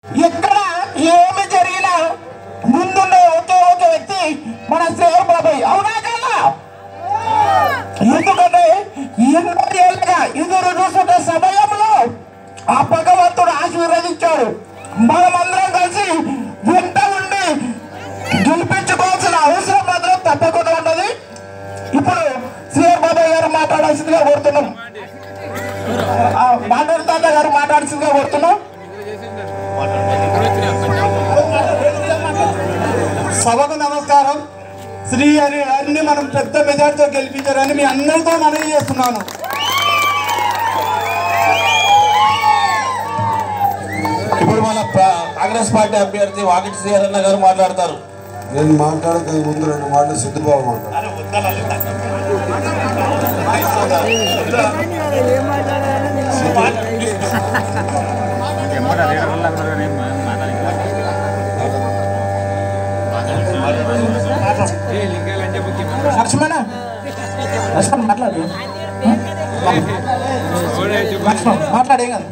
ఎక్కడ ఏమి జరిగినా ముందుండే ఒకే ఒక వ్యక్తి మన శ్రేయర్ బాబాయ్ అవునా కదా ఎందుకంటే ఎన్నో ఏళ్ళుగా ఎదురు చూస్తున్న సమయంలో ఆ భగవంతుడు ఆశీర్వదించాడు మనమందరం కలిసి వెంట ఉండి గెలిపించుకోవాల్సిన అవసరం మాత్రం తప్పకుండా ఉన్నది ఇప్పుడు శ్రీఆర్ బాబాయ్ గారు మాట్లాడాల్సిందిగా కోరుతున్నాం ఆ, మాట్లాడుతాత గారు మాట్లాడాల్సిందిగా కోరుతున్నాం సభకు నమస్కారం శ్రీ అని గారిని మనం పెద్ద మెజార్టీతో గెలిపించారని మీ అందరితో మనవి చేస్తున్నాను ఇప్పుడు మన ప్ర- కాంగ్రెస్ పార్టీ అభ్యర్థి వాకిటి శ్రీహరణ గారు మాట్లాడతారు నేను మాట్లాడక ముందు రెండు మాటలు సిద్ధుబాబు మాట్లాడు లక్ష్మణ లక్ష్మణ్ మాట్లాడు లక్ష్మణ్ మాట్లాడే కదా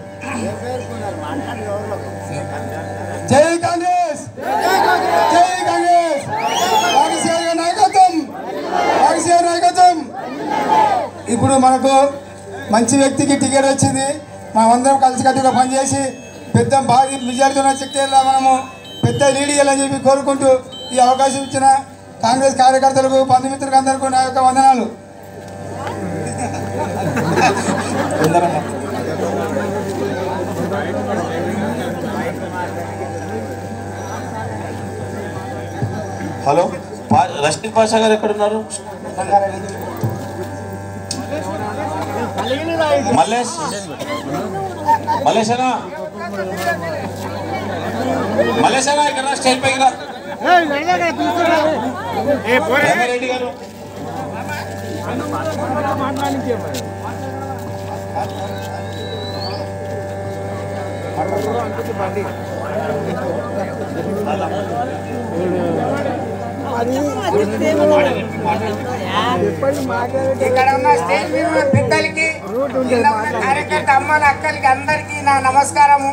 జై కాంగ్రెస్ జై కాంగ్రెస్ వాగేశ్వర గారి నాయకత్వం వాగేశ్వర నాయకత్వం ఇప్పుడు మనకు మంచి వ్యక్తికి టికెట్ వచ్చింది మనమందరం కలిసికట్టుగా పనిచేసి పెద్ద భారీ మెజార్టీతో చెక్కేలా మనము పెద్ద లీడ్ చేయాలని చెప్పి కోరుకుంటూ ఈ అవకాశం ఇచ్చిన కాంగ్రెస్ కార్యకర్తలకు బంధుమిత్రులకు అందరికీ నా యొక్క వందనాలు హలో పా- రషీద్ పాషా గారు ఎక్కడున్నారు మల్లేష్ మల్లేశనా మల్లేశనా ఇక్కడ రా, స్టేజ్ పైకి రా రంగారెడ్డి గారు ఇక్కడ ఉన్న స్టేజ్ మీద ఉన్న పెద్దలకి కింద ఉన్న కార్యకర్త అమ్మల అక్కలకి అందరికీ నా నమస్కారము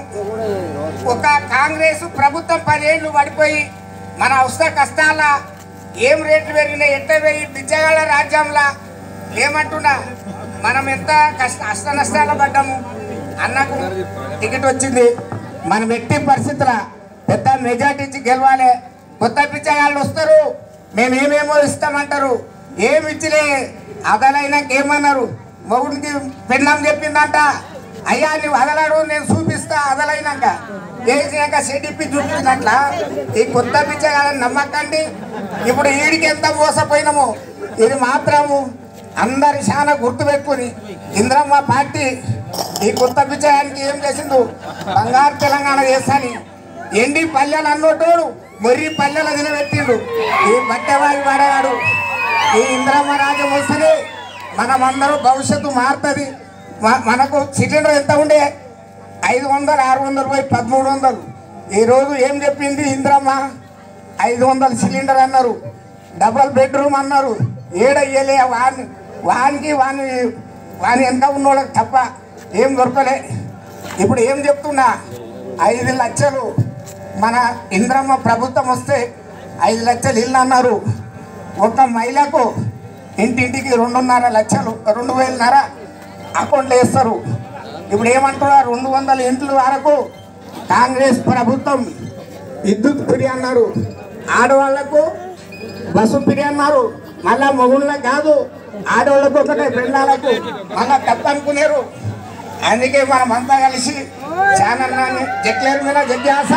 ఒక కాంగ్రెస్ ప్రభుత్వం పదేళ్లు పడిపోయి మన అవసర కష్టాల ఏం రేట్లు పెరిగినాయి ఎట్ట పెరిగి బిచ్చగాళ్ళ రాజ్యంలా ఏమంటున్నా మనం ఎంత కష్ట అష్ట నష్టాలు పడ్డాము అన్నకు టికెట్ వచ్చింది మనం ఎట్టి పరిస్థితుల పెద్ద మెజార్టీ ఇచ్చి గెలవాలి కొత్త పిచ్చగాళ్ళు వస్తారు మేము ఏమేమో ఇస్తామంటారు ఏమి ఇచ్చిలే అదలైనాక ఏమన్నారు మొగుడికి పెళ్ళం చెప్పిందంట అయ్యా నువ్వు అదలాడు నేను చూపిస్తా అదలైనాక చేసినాక సెడిపి చూపించినట్ల ఈ కొత్త పిచ్చగాళ్ళని నమ్మకండి ఇప్పుడు ఈడికి ఎంత మోసపోయినామో ఇది మాత్రము అందరి చాలా గుర్తుపెట్టుకుని ఇంద్రమ్మ పార్టీ ఈ కొత్త పిచ్చగానికి ఏం చేసిండు బంగారు తెలంగాణ చేస్తాని ఎండి పల్లెలు అన్నోటోడు మొర్రి పల్లెల నిలబెట్టిండు ఈ బట్టెవాయి వాడగాడు ఈ ఇంద్రమ్మ రాజ్యం వస్తుంది మనమందరూ భవిష్యత్తు మారుతుంది మ- మనకు సిలిండర్ ఎంత ఉండే ఐదు వందలు ఆరు వందలు పోయి పదమూడు వందలు ఈరోజు ఏం చెప్పింది ఇంద్రమ్మ ఐదు వందలు సిలిండర్ అన్నారు డబల్ బెడ్రూమ్ అన్నారు ఏడయ్యలే వాని వానికి వాని వాని ఎంత ఉన్నోళ్ళకి తప్ప ఏం దొరకలే ఇప్పుడు ఏం చెప్తున్నా ఐదు లక్షలు మన ఇంద్రమ్మ ప్రభుత్వం వస్తే ఐదు లక్షలు ఇల్లు అన్నారు ఒక మహిళకు ఇంటింటికి రెండున్నర లక్షలు రెండు వేలున్నర అకౌంట్లో వేస్తారు ఇప్పుడు ఏమంటున్నారు రెండు వందల ఇంట్ల వరకు కాంగ్రెస్ ప్రభుత్వం విద్యుత్ ఫ్రీ అన్నారు ఆడవాళ్లకు బస్సు ఫ్రీ అన్నారు మళ్ళా మొగుళ్ళకి కాదు ఆడవాళ్ళకు ఒకటే పెళ్ళాలకు మళ్ళా తప్పనుకునేరు అందుకే మనం అంతా కలిసి ఛానల్ జక్లేరు మీద జగ్యాస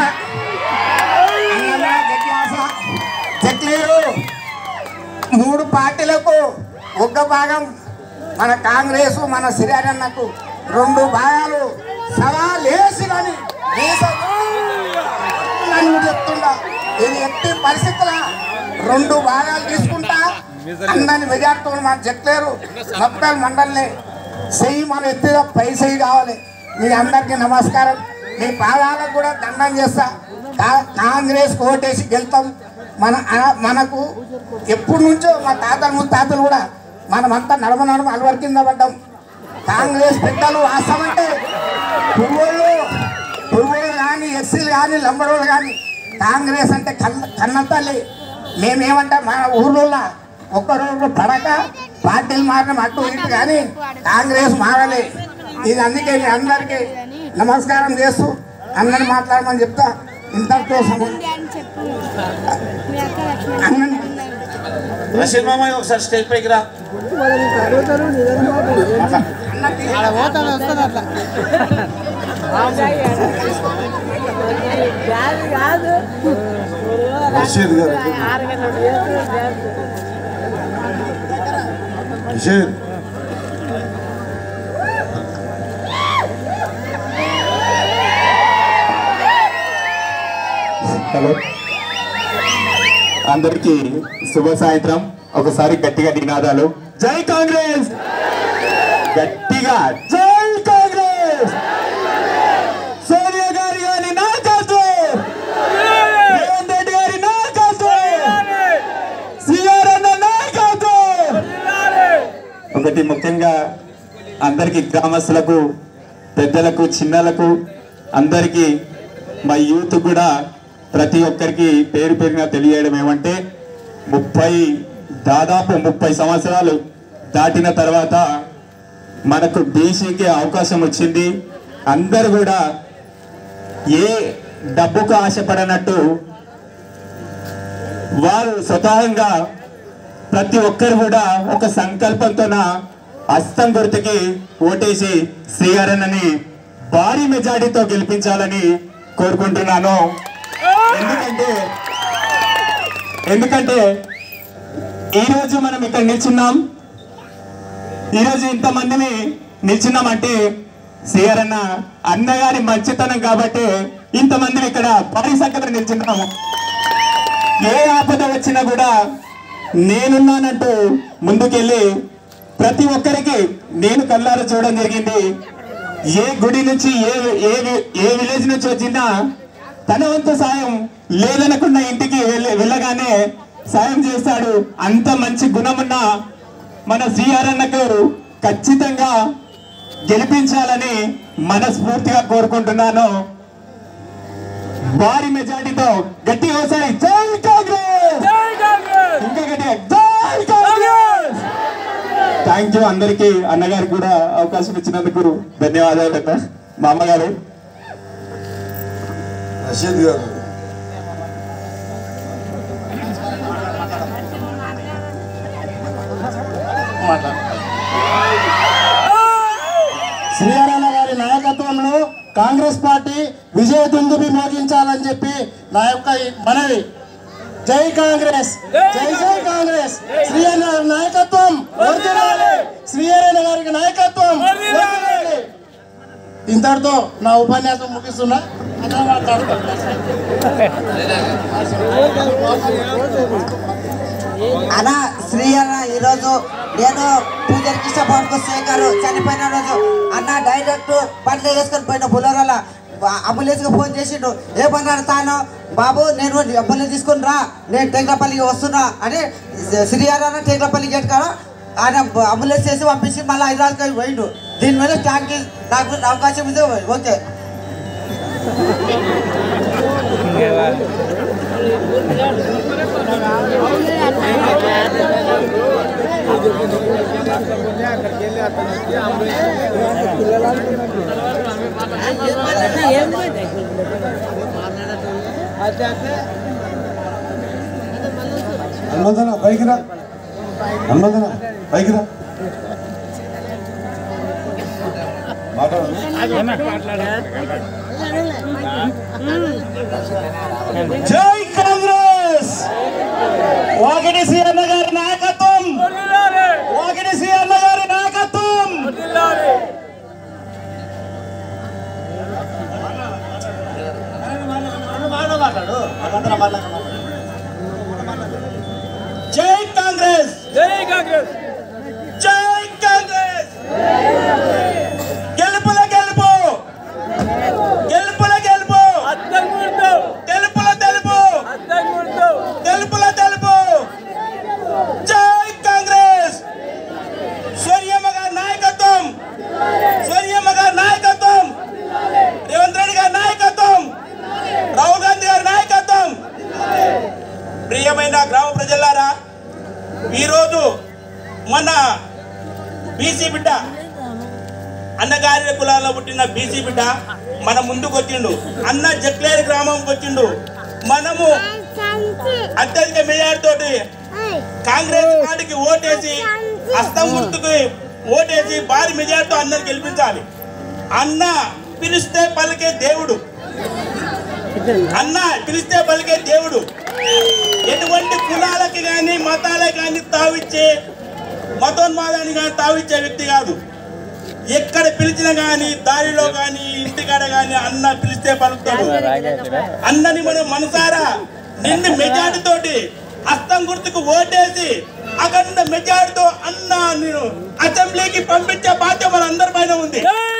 అన్నమా జగ్యాస జక్లేరు మూడు పార్టీలకు ఒక భాగం మన కాంగ్రెస్ మన సిరారన్నకు రెండు భాగాలు సవాలేసినని నన్ను చెప్తుండా ఇది ఎట్టి పరిస్థితుల రెండు భాగాలు తీసుకుంటా అందరిని మెజార్టీ మనం చెప్పలేరు ముప్పై మండలిని చెయ్యి మన ఎత్తుగా పై చెయ్యి కావాలి మీ అందరికీ నమస్కారం మీ పాదాలకు కూడా దండం చేస్తా కా- కాంగ్రెస్ ఓటేసి గెలుతాం మన ఆ- మనకు ఎప్పటి నుంచో మా తాతలు ముత్తాతలు కూడా మనమంతా నడమ నడమ అలవరి కింద పడ్డాం కాంగ్రెస్ పెద్దలు వాస్తవంటే పువ్వులు పువ్వులు కానీ కానీ ఎస్సీలు కానీ లంబడోళ్ళు కానీ కాంగ్రెస్ అంటే కన్న కన్న తల్లి మేమేమంటే మా ఊర్లో ఒక్కరోజు పడక పార్టీలు మారిన అటు ఇటు కానీ కాంగ్రెస్ మారలే ఇది అందుకే మీ అందరికీ నమస్కారం చేస్తూ అందరిని మాట్లాడమని చెప్తా ఇంతటితో సమ- అని చెప్పు మీ అక్క లక్ష్మణ్ అన్నని రషీద్ మామయ్య ఒకసారి స్టేజ్ పైకి రా రషీద్ గారు రషీద్ హలో అందరికీ శుభ సాయంత్రం ఒకసారి గట్టిగా నినాదాలు జై కాంగ్రెస్ గట్టిగా జై కాంగ్రెస్ సోనియా గారి గారి నాయకత్వం రేవంత్ రెడ్డి గారి నాయకత్వం సిఆర్ అన్న నాయకత్వం ఒకటి ముఖ్యంగా అందరికి గ్రామస్తులకు పెద్దలకు చిన్నలకు అందరికీ మా యూత్ కూడా ప్రతి ఒక్కరికి పేరు పేరున తెలియడం ఏమంటే ముప్పై దాదాపు ముప్పై సంవత్సరాలు దాటిన తర్వాత మనకు బీసీకి అవకాశం వచ్చింది అందరు కూడా ఏ డబ్బుకు ఆశపడనట్టు వారు స్వతహంగా ప్రతి ఒక్కరు కూడా ఒక సంకల్పంతోన హస్తం గుర్తుకి ఓటేసి శ్రీహరన్నని భారీ మెజారిటీతో గెలిపించాలని కోరుకుంటున్నాను ఎందుకంటే ఎందుకంటే ఈరోజు మనం ఇక్కడ నిల్చున్నాం ఈరోజు ఇంతమందిని నిల్చున్నామంటే శ్రీహరన్న అన్నగారి మంచితనం కాబట్టి ఇంతమందిని ఇక్కడ భారీ సంఖ్యలో నిల్చున్నాము ఏ ఆపద వచ్చినా కూడా నేనున్నానంటూ ముందుకెళ్ళి ప్రతి ఒక్కరికి నేను కళ్ళారా చూడడం జరిగింది ఏ గుడి నుంచి ఏ ఏ వి- ఏ విలేజ్ నుంచి వచ్చినా తన వంతు సాయం లేదనకుండా ఇంటికి వెళ్ళి వెళ్ళగానే సాయం చేస్తాడు అంత మంచి గుణమున్న మన శ్రీహరన్నకు ఖచ్చితంగా గెలిపించాలని మనస్ఫూర్తిగా కోరుకుంటున్నాను భారీ మెజార్టీతో గట్టిగా ఒకసారి జై కాంగ్రెస్ ఇంకా గట్టిగా జై కాంగ్రెస్ థ్యాంక్ యూ అందరికీ అన్నగారికి కూడా అవకాశం ఇచ్చినందుకు ధన్యవాదాలు అన్న మా అమ్మగారు రషీద్ గారు శ్రీహరణ గారి నాయకత్వంలో కాంగ్రెస్ పార్టీ విజయ దుందుబి మోగించాలని చెప్పి నా యొక్క ఈ మనవి జై కాంగ్రెస్ జై జై కాంగ్రెస్ శ్రీహరణ గారి నాయకత్వం వర్ధిల్లాలి. శ్రీహరణ గారికి నాయకత్వం వర్ధిల్లాలి. ఇంతటితో నా ఉపన్యాసం ముగిస్తున్నా అన్న మాట్లాడుతున్నా అన్న శ్రీ అన్న ఈరోజు నేను పూజారి కృష్ణపవన్ శేఖర్ చనిపోయిన రోజు అన్న డైరెక్ట్ బండ్లు వేసుకొని పోయిన బులరాల అంబులెన్స్కి ఫోన్ చేసిండు ఏమన్నాడు తాను బాబు నేను అంబులెన్స్ తీసుకుని రా నేను టెంకపల్లికి వస్తున్నా అని శ్రీహరి అన్న టెంకపల్లి గేట్ కాడ ఆయన అంబులెన్స్ చేసి పంపించి మళ్ళీ హైదరాబాద్కి పోయిండు దీని మీద ట్యాంక్ నాకు అవకాశం ఉంది ఓకే హనుమంతన పైకి రా హనుమంతన పైకి రా మాట్లాడు జై కాంగ్రెస్ వాకిటి సీఎం గారి నాయకత్వం వాకిటి సీఎం గారి నాయకత్వం జై కాంగ్రెస్ జై కాంగ్రెస్ జై కాంగ్రెస్ గెలుపుల గెలుపు గెలుపుల గెలుపు తెలుపుల తెలుపు తెలుపుల తెలుపు జై కాంగ్రెస్ సూర్యమ్మ గారి నాయకత్వం సూర్యమ్మ గారి నాయకత్వం రేవంత్ రెడ్డి గారి నాయకత్వం ప్రియమైన గ్రామ ప్రజలారా ఈరోజు మన బీసీ బిడ్డ అన్నగారి కులాల్లో పుట్టిన బీసీ బిడ్డ మన ముందుకు వచ్చిండు అన్న జక్లేరు గ్రామంకి వచ్చిండు మనము అత్యధిక మెజార్టీతోటి కాంగ్రెస్ పార్టీకి ఓటేసి హస్తం గుర్తుకి ఓటేసి భారీ మెజార్టీతో అన్నని గెలిపించాలి అన్న పిలిస్తే పలికే దేవుడు అన్న పిలిస్తే పలికే దేవుడు ఎటువంటి కులాలకి కానీ మతాలకి కానీ తావిచ్చే మతోన్మాదాన్ని కానీ తావిచ్చే వ్యక్తి కాదు ఎక్కడ పిలిచినా కానీ దారిలో కానీ ఇంటికాడ కానీ అన్న పిలిస్తే పలుకుతాడు అన్నని మనం మనసారా నిన్ను మెజార్టీ తోటి హస్తం గుర్తుకు ఓటేసి అఖండ మెజార్టీతో అన్న నేను అసెంబ్లీకి పంపించే బాధ్యత మన అందరి పైన ఉంది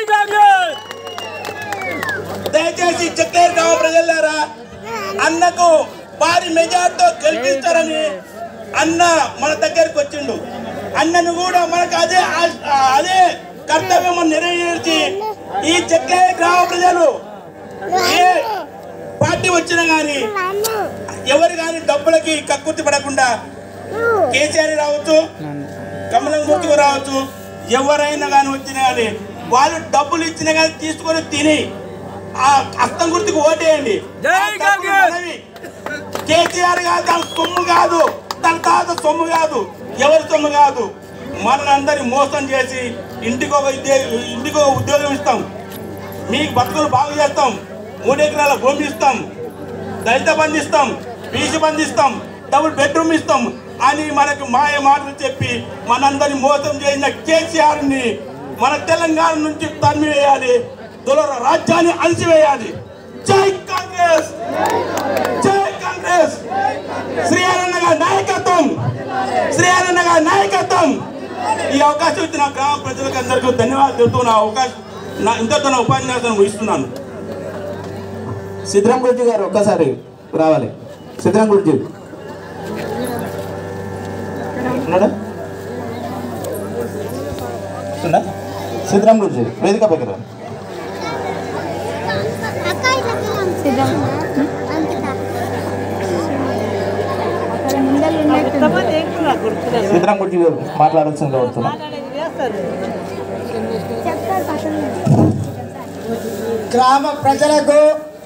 దయచేసి చక్కేరు గ్రామ ప్రజలారా అన్నకు భారీ మెజార్టీతో గెలిపించారని అన్న మన దగ్గరికి వచ్చిండు అన్నను కూడా మనకు అదే ఆశ- అదే కర్తవ్యం మనం నెరవేర్చి ఈ చక్కేరు గ్రామ ప్రజలు ఏ పార్టీ వచ్చినా గాని ఎవరు కానీ డబ్బులకి కక్కుర్తి పడకుండా కేసీఆర్ రావచ్చు కమలం గుర్తుకు రావచ్చు ఎవరైనా కానీ వచ్చినా కానీ వాళ్ళు డబ్బులు ఇచ్చినా కానీ తీసుకొని తిని ఆ హస్తం గుర్తుకు ఓటేయండి మనవి. కేసీఆర్ కాదు దాని సొమ్ము కాదు తన తాత సొమ్ము కాదు ఎవరి సొమ్ము కాదు మనందరినీ మోసం చేసి ఇంటికి ఒక ఉద్యోగం ఇంటికి ఒక ఉద్యోగం ఇస్తాం మీకు బతుకులు బాగు చేస్తాం మూడు ఎకరాల భూమి ఇస్తాం దళిత బంధు ఇస్తాం బీసీ బంధు ఇస్తాం డబుల్ బెడ్రూమ్ ఇస్తాం అని మనకు మాయ మాటలు చెప్పి మనందరిని మోసం చేసిన కేసీఆర్ ని మన తెలంగాణ నుంచి తరిమి వేయాలి దులర రాజ్యాన్ని అణిచివేయాలి జై కాంగ్రెస్ జై కాంగ్రెస్ శ్రీహరణ గారి నాయకత్వం శ్రీహరణ గారి నాయకత్వం ఈ అవకాశం ఇచ్చిన గ్రామ ప్రజలకు అందరికీ ధన్యవాదాలు చెబుతూ నా అవకాశం నా ఇంతతో నా ఉపన్యాసం ఇస్తున్నాను సిద్ధరాం గురుజీ గారు ఒక్కసారి రావాలి సిద్ధరాం గురుజీ ఉన్నాడా ఉందా? సిద్ధరాం గురుజీ వేదిక పైకి రా సిద్ధరాం గురుజీ గారు మాట్లాడాల్సింది కోరుతున్నా గ్రామ ప్రజలకు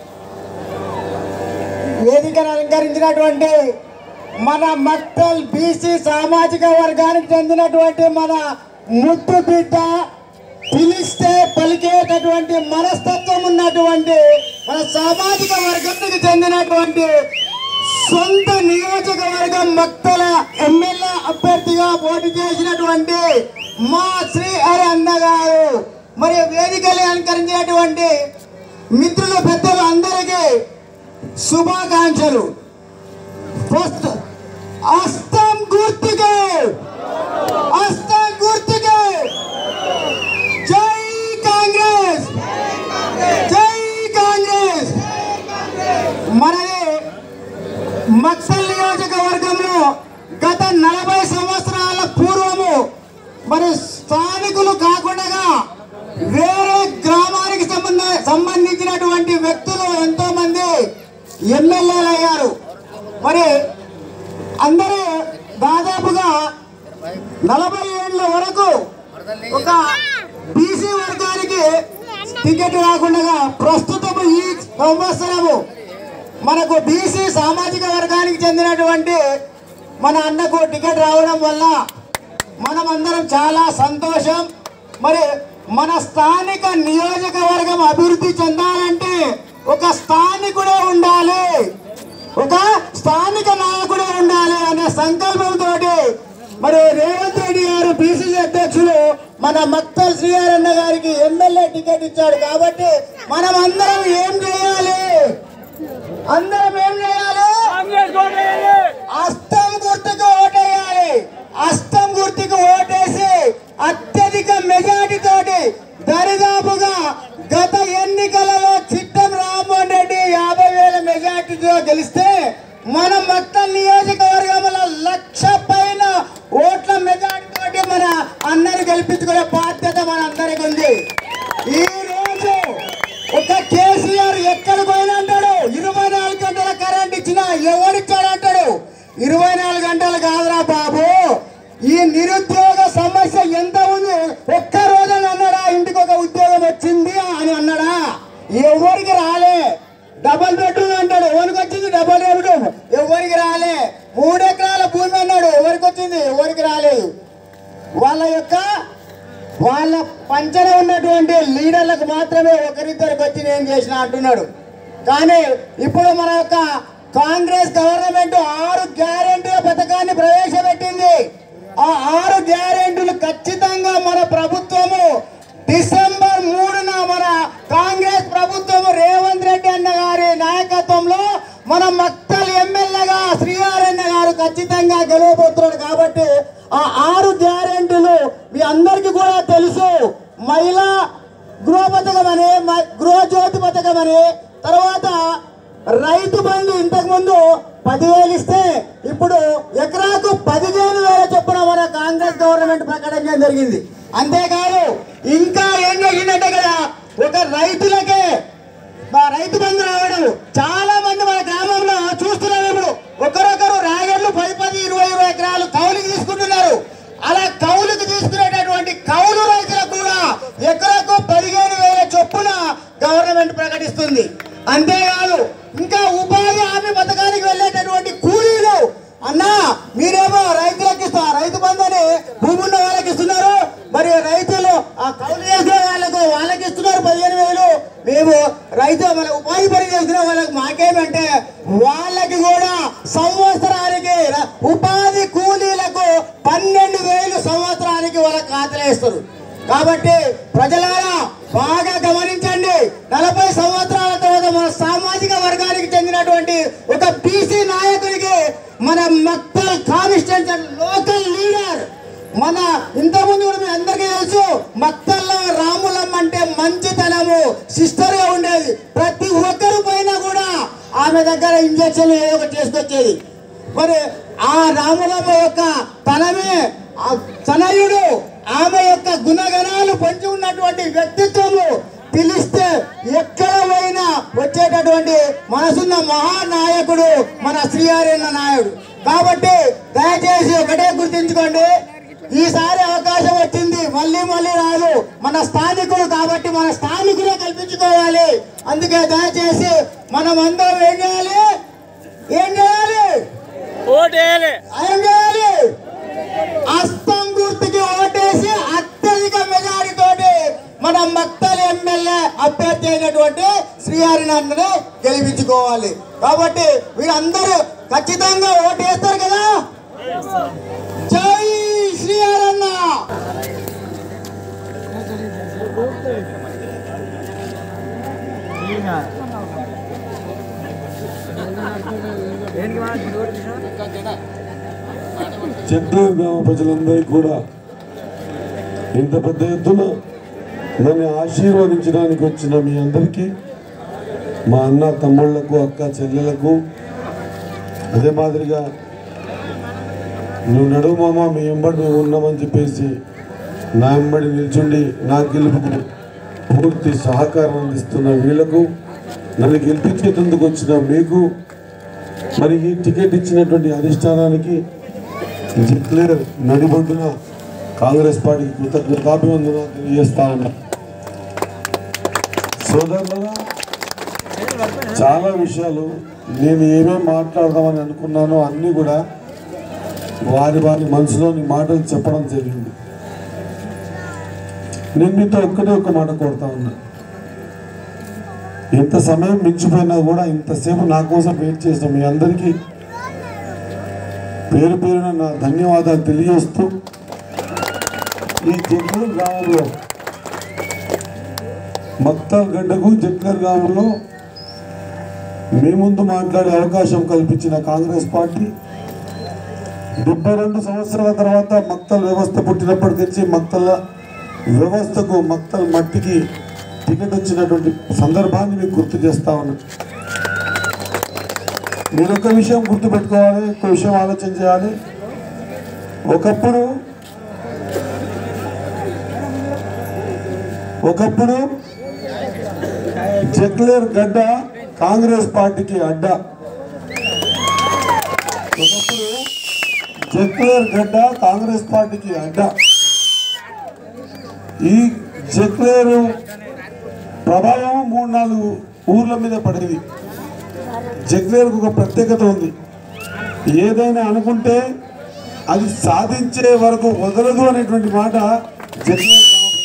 వేదికను అలంకరించినటువంటి మన మక్తల్ బీసీ సామాజిక వర్గానికి చెందినటువంటి మన ముద్దు బిడ్డ పిలిస్తే పలికేటటువంటి మనస్తత్వం ఉన్నటువంటి మన సామాజిక వర్గానికి చెందినటువంటి సొంత నియోజకవర్గం మక్తల ఎమ్మెల్యే అభ్యర్థిగా పోటీ చేసినటువంటి మా శ్రీ హరి అన్న గారు మరి వేదికలు అలంకరించినటువంటి మిత్రులు పెద్దలు అందరికీ శుభాకాంక్షలు ఫస్ట్ అస్తం గుర్తుకే అస్తం గుర్తుకే జై కాంగ్రెస్ జై కాంగ్రెస్ మనది మక్సల్ నియోజకవర్గంలో గత నలభై సంవత్సరాల పూర్వము మరి స్థానికులు కాకుండా వేరే గ్రామానికి సంబంధ సంబంధించినటువంటి వ్యక్తులు ఎంతో మంది ఎమ్మెల్యేలు అయ్యారు మరి అందరూ దాదాపుగా నలభై ఏళ్ళ వరకు ఒక బీసీ వర్గానికి టికెట్ రాకుండా ప్రస్తుతం ఈ సంవత్సరము మనకు బీసీ సామాజిక వర్గానికి చెందినటువంటి మన అన్నకు టికెట్ రావడం వల్ల మనం అందరం చాలా సంతోషం మరి మన స్థానిక నియోజకవర్గం అభివృద్ధి చెందాలంటే ఒక స్థానికుడే ఉండాలి ఒక స్థానిక నాయకుడే ఉండాలి అనే సంకల్పంతో మరి రేవంత్ రెడ్డి గారు బీసీసీ అధ్యక్షులు మన మక్తల్ శ్రీహరన్న గారికి ఎమ్మెల్యే టికెట్ ఇచ్చాడు కాబట్టి మనం అందరం ఏం చేయాలి అందరం ఏం చేయాలి అస్తం గుర్తుకు ఓటేయాలి అస్తం గుర్తుకు ఓటేసి అత్యధిక మెజార్టీ తోటి దరిదాపుగా గత ఎన్నికలలో చిట్టం రామ్మోహన్ రెడ్డి యాభై వేల మెజార్టీతో గెలిస్తే మన మొత్తం నియోజకవర్గంలో లక్ష పైన ఓట్ల మెజార్టీ తోటి మన అన్నని గెలిపించుకునే బాధ్యత మన అందరికి ఉంది ఈ రోజు ఒక కేసీఆర్ ఎక్కడికి పోయినా అంటాడు ఇరవై నాలుగు గంటల కరెంట్ ఇచ్చినా ఎవరిచ్చాడు అంటాడు ఇరవై నాలుగు గంటలు కాదురా బాబు ఈ నిరుద్యోగ సమస్య ఎంత ఉంది ఒక్క రోజున అన్నాడా ఇంటికి ఒక ఉద్యోగం వచ్చింది అని అన్నాడా ఎవరికి రాలే డబల్ బెడ్రూమ్ అంటాడు ఎవరికి వచ్చింది డబల్ బెడ్రూమ్ ఎవరికి రాలే మూడు ఎకరాల భూమి అన్నాడు ఎవరికి వచ్చింది ఎవరికి రాలేదు వాళ్ళ యొక్క వాళ్ళ పంచన ఉన్నటువంటి లీడర్లకు మాత్రమే ఒకరిద్దరికి వచ్చి నేను చేసిన అంటున్నాడు కానీ ఇప్పుడు మన యొక్క కాంగ్రెస్ గవర్నమెంట్ ఆరు గ్యారెంటీల పథకాన్ని ప్రవేశపెట్టింది ఆ ఆరు గ్యారెంటీలు ఖచ్చితంగా మన ప్రభుత్వము డిసెంబర్ మూడున మన కాంగ్రెస్ ప్రభుత్వము రేవంత్ రెడ్డి అన్న గారి నాయకత్వంలో మన మక్తల్ ఎమ్మెల్యేగా శ్రీవారన్న గారు ఖచ్చితంగా గెలవబోతున్నాడు కాబట్టి ఆ ఆరు గ్యారెంటీలు మీ అందరికీ కూడా తెలుసు మహిళా గృహ పథకం అని మ- గృహజ్యోతి పథకం అని తర్వాత రైతు బంధు ఇంతకు ముందు పదివేలు ఇస్తే ఇప్పుడు ఎకరాకు పదిహేను వేల చొప్పున మన కాంగ్రెస్ గవర్నమెంట్ ప్రకటించడం జరిగింది అంతేకాదు ఇంకా ఏం చేసిందంటే కదా ఒక రైతులకే మా రైతు బంధు రావడం చాలా మంది మన గ్రామంలో చూస్తున్నాం ఇప్పుడు ఒకరొకరు రాగడ్లు పది పది ఇరవై ఇరవై ఎకరాలు కౌలుకి తీసుకుంటున్నారు అలా కౌలుకి తీసుకునేటటువంటి కౌలు రైతులకు కూడా ఎకరకు పదిహేను వేల చొప్పున గవర్నమెంట్ ప్రకటిస్తుంది అంతేకాదు ఇంకా ఉపాధి హామీ పథకానికి వెళ్ళేటటువంటి కూలీలు అన్నా మీరేమో రైతులకు ఇస్తారు రైతు బంధుని భూమి ఉన్న వాళ్ళకి ఇస్తున్నారు మరి రైతులు ఆ కౌలు చేసిన వాళ్ళకు వాళ్ళకి ఇస్తున్నారు పదిహేను వేలు మేము రైతు మన ఉపాధి పని చేసిన వాళ్ళకి మాకేమంటే వాళ్ళకి కూడా సంవత్సరానికి ర- ఉపాధి కూలీలకు పన్నెండు వేలు సంవత్సరానికి వాళ్ళ ఖాతాలో ఇస్తారు కాబట్టి ప్రజలారా బాగా గమనించండి నలభై సంవత్సరాల తర్వాత మన సామాజిక వర్గానికి చెందినటువంటి ఒక బీసీ నాయకుడికి మన మక్తల్ కాన్స్టిట్యూన్సీ లోకల్ లీడర్ మన ఇంతకుముందు కూడా మీ అందరికీ తెలుసు మక్తల్లో రాములమ్మ అంటే మంచితనము సిస్టర్ గా ఉండేది ప్రతి ఒక్కరు పైన కూడా ఆమె దగ్గర ఇంజక్షన్ ఏదో ఒకటి చేసుకొచ్చేది మరి ఆ రాములమ్మ యొక్క తనమే ఆ తనయుడు ఆమె యొక్క గుణగణాలు పంచి ఉన్నటువంటి వ్యక్తిత్వము పిలిస్తే ఎక్కడ పోయినా వచ్చేటటువంటి మనసున్న మహానాయకుడు మన శ్రీహరిన్న నాయుడు కాబట్టి దయచేసి ఒకటే గుర్తించుకోండి ఈసారి అవకాశం వచ్చింది మళ్ళీ మళ్ళీ రాదు మన స్థానికుడు కాబట్టి మన స్థానికులే కల్పించుకోవాలి అందుకే దయచేసి మనం అందరం ఏం చేయాలి ఏం చేయాలి ఏం చేయాలి అస్తం గుర్తుకి ఓటేసి అత్యధిక మెజారిటీ తోటి మన మక్తల్ ఎమ్మెల్యే అభ్యర్థి అయినటువంటి శ్రీహరినందనే గెలిపించుకోవాలి కాబట్టి వీరందరూ ఖచ్చితంగా ఓటేస్తారు కదా జై శ్రీహరన్న చెట్టూరు గ్రామ ప్రజలందరికీ కూడా ఇంత పెద్ద ఎత్తున నన్ను ఆశీర్వదించడానికి వచ్చిన మీ అందరికీ మా అన్న తమ్ముళ్లకు అక్క చెల్లెలకు అదే మాదిరిగా నువ్వు నడువు మామ మీ ఎంబడి మేము ఉన్నామని చెప్పేసి నా ఎంబడి నిల్చుండి నా గెలుపుకు పూర్తి సహకారం అందిస్తున్న వీళ్లకు నన్ను గెలిపించేందుకు వచ్చిన మీకు మరి ఈ టికెట్ ఇచ్చినటువంటి అధిష్టానానికి డిక్లేర్ నడిబొడ్డున కాంగ్రెస్ పార్టీకి కృతజ్ఞతాభివందన తెలియజేస్తా ఉన్నా సోదరులరా చాలా విషయాలు నేను ఏమేమి మాట్లాడదామని అనుకున్నానో అన్నీ కూడా వారి వారి మనసులోని మాటలు చెప్పడం జరిగింది నేను మీతో ఒక్కటే ఒక్క మాట కోరుతా ఉన్నా ఎంత సమయం మించిపోయినా కూడా ఇంతసేపు నా కోసం వెయిట్ చేసిన మీ అందరికీ పేరు పేరున నా ధన్యవాదాలు తెలియజేస్తూ ఈ జట్లూరు గ్రామంలో మక్తల్ గడ్డకు జట్లర్ గ్రామంలో మీ ముందు మాట్లాడే అవకాశం కల్పించిన కాంగ్రెస్ పార్టీ డెబ్బై రెండు సంవత్సరాల తర్వాత మక్తల్ వ్యవస్థ పుట్టినప్పటి నుంచి మక్తల వ్యవస్థకు మక్తల్ మట్టికి టికెట్ వచ్చినటువంటి సందర్భాన్ని మీకు గుర్తు చేస్తా ఉన్నాను మీరు ఒక విషయం గుర్తుపెట్టుకోవాలి ఒక విషయం ఆలోచన చేయాలి ఒకప్పుడు ఒకప్పుడు జక్లేర్ గడ్డ కాంగ్రెస్ పార్టీకి అడ్డ ఒకప్పుడు జక్లర్ గడ్డ కాంగ్రెస్ పార్టీకి అడ్డ ఈ జక్లేరు ప్రభావం మూడు నాలుగు ఊర్ల మీద పడేది జగ్లేరుకు ఒక ప్రత్యేకత ఉంది ఏదైనా అనుకుంటే అది సాధించే వరకు వదలదు అనేటువంటి మాట జగ్లేరు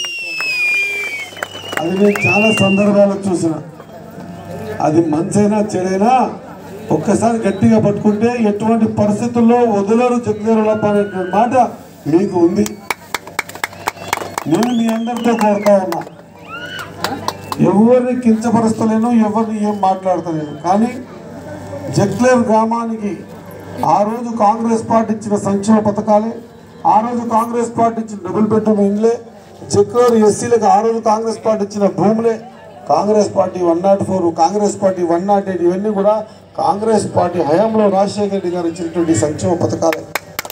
అది నేను చాలా సందర్భాల్లో చూసిన అది మంచైనా చెడైనా ఒక్కసారి గట్టిగా పట్టుకుంటే ఎటువంటి పరిస్థితుల్లో వదలరు జగ్లేరులప్ప అనేటువంటి మాట మీకు ఉంది నేను మీ అందరితో కోరుతా ఉన్నా ఎవరిని కించపరుస్తలేను ఎవరిని ఏం మాట్లాడతలేను కానీ జగ్లేర్ గ్రామానికి ఆ రోజు కాంగ్రెస్ పార్టీ ఇచ్చిన సంక్షేమ పథకాలే ఆ రోజు కాంగ్రెస్ పార్టీ ఇచ్చిన డబుల్ బెడ్రూమ్ ఇండ్లే జగ్లేర్ ఎస్సీలకు ఆ రోజు కాంగ్రెస్ పార్టీ ఇచ్చిన భూములే Congress party one nought four Congress party one nought eight ఇవన్నీ కూడా కాంగ్రెస్ పార్టీ హయాంలో రాజశేఖర రెడ్డి గారు ఇచ్చినటువంటి సంక్షేమ పథకాలే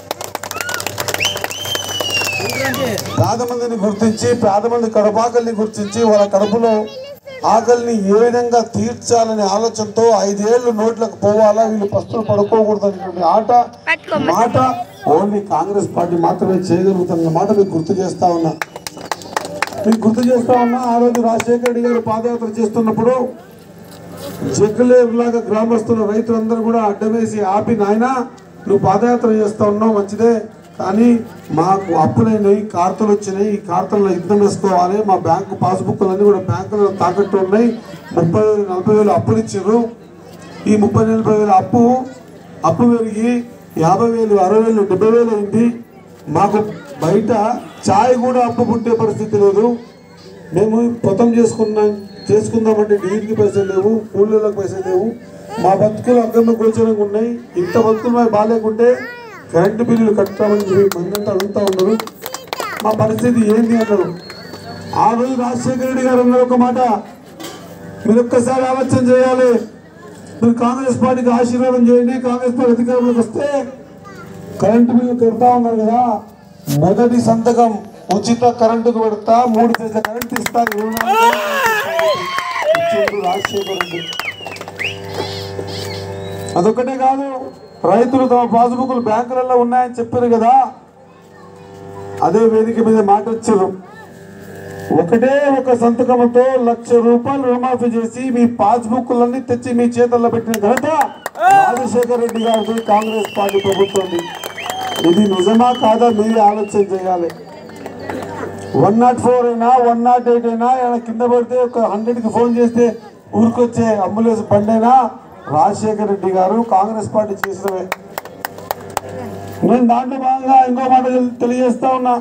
పేదమందిని గుర్తించి పేదమంది కడుపాకల్ని గుర్తించి వాళ్ళ కడుపులో ఆకలిని ఏ విధంగా తీర్చాలనే ఆలోచనతో ఐదేళ్లు నోట్లకు పోవాలా వీళ్ళు పస్తులు పడుకోకూడదు అనేటువంటి ఆట మాట ఓన్లీ కాంగ్రెస్ పార్టీ మాత్రమే చేయగలుగుతున్న మాట మీకు గుర్తు చేస్తా ఉన్నా మీకు గుర్తు చేస్తా ఉన్నా ఆ రోజు రాజశేఖర రెడ్డి గారు పాదయాత్ర చేస్తున్నప్పుడు జగ్గులేరులాగా గ్రామస్తులు రైతులందరూ కూడా అడ్డం వేసి ఆపి నాయన నువ్వు పాదయాత్ర చేస్తా ఉన్నావు మంచిదే కానీ మాకు అప్పులైనవి కార్తలు వచ్చినాయి ఈ కార్తల్లో యుద్ధం వేసుకోవాలి మా బ్యాంకు పాస్బుక్లు అన్నీ కూడా బ్యాంకులో తాకట్టు ఉన్నాయి ముప్పై వేలు నలభై వేలు అప్పులు ఇచ్చారు ఈ ముప్పై నలభై వేల అప్పు అప్పు పెరిగి యాభై వేలు అరవై వేలు డెబ్బై వేలు అయింది మాకు బయట ఛాయ్ కూడా అప్పు పుట్టే పరిస్థితి లేదు మేము పొతం చేసుకున్నాం చేసుకుందామంటే నీటికి పైసలు లేవు కూలీలకు పైసలు లేవు మా బతుకులు అగ్గమ్మ గోచరంగా ఉన్నాయి ఇంత బతుకులు మాకు బాగాలేకుంటే కరెంటు బిల్లులు కట్టామని చెప్పి మందంతా అడుగుతా ఉన్నారు మా పరిస్థితి ఏంటి అన్నారు ఆ రోజు రాజశేఖర రెడ్డి గారు అన్నారు ఒక మాట మీరు ఒక్కసారి ఆలోచన చేయాలి మీరు కాంగ్రెస్ పార్టీకి ఆశీర్వాదం చేయండి కాంగ్రెస్ పార్టీ అధికారంలోకి వస్తే కరెంటు బిల్లు కడతా ఉన్నారు కదా మొదటి సంతకం ఉచిత కరెంటుకు పెడతా మూడు గంటల కరెంట్ ఇస్తా ఇరవై నాలుగు గంటలు ఇచ్చిండు రాజశేఖర్ రెడ్డి అదొక్కటే కాదు రైతులు తమ పాస్బుక్లు బ్యాంకులలో ఉన్నాయని చెప్పారు కదా అదే వేదిక మీద మాట వచ్చారు ఒకటే ఒక సంతకంతో లక్ష రూపాయలు రుణమాఫీ చేసి మీ పాస్బుక్లన్నీ తెచ్చి మీ చేతుల్లో పెట్టిన ఘనత రాజశేఖర రెడ్డి గారిది కాంగ్రెస్ పార్టీ ప్రభుత్వం ఇది నిజమా కాదా మీరే ఆలోచన చేయాలి వన్ నాట్ ఫోర్ అయినా వన్ నాట్ ఎయిట్ అయినా ఏమైనా కింద పడితే ఒక హండ్రెడ్కి ఫోన్ చేస్తే ఊరికొచ్చే అంబులెన్స్ బండి అయినా రాజశేఖర రెడ్డి గారు కాంగ్రెస్ పార్టీ చేసినవే నేను దాంట్లో భాగంగా ఇంకో మాట తెలి- తెలియజేస్తా ఉన్నా